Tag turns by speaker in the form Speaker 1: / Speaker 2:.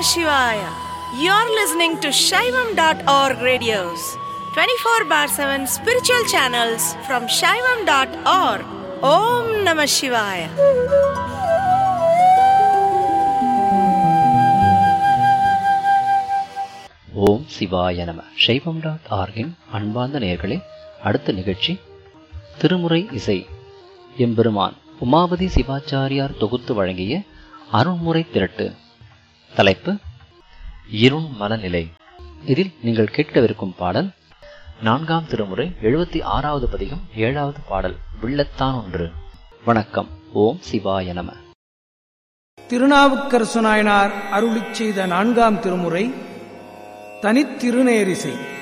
Speaker 1: Shivaya. You're listening to Shaivam.org radios, 24 bar 7 spiritual channels from Shaivam.org. Om Namah Shivaya.
Speaker 2: ஓம் சிவாய நம சைவம் dot ஆர்கின் அன்பார்ந்த நேயர்களே அடுத்த நிகழ்ச்சி திருமுறை இசை எம்பெருமான் உமாபதி சிவாச்சாரியார் தொகுத்து வழங்கிய அருண்முறை திரட்டு தலைப்பு இருண் மலநிலை இதில் நீங்கள் கேட்கவிருக்கும் பாடல் நான்காம் திருமுறை எழுபத்தி ஆறாவது பதிகம் ஏழாவது பாடல் வில்லத்தான் ஒன்று வணக்கம் ஓம் சிவாய நம
Speaker 3: திருநாவுக்கரசு நாயனார் அருளிச் செய்த நான்காம் திருமுறை தனித்திருநேரிசை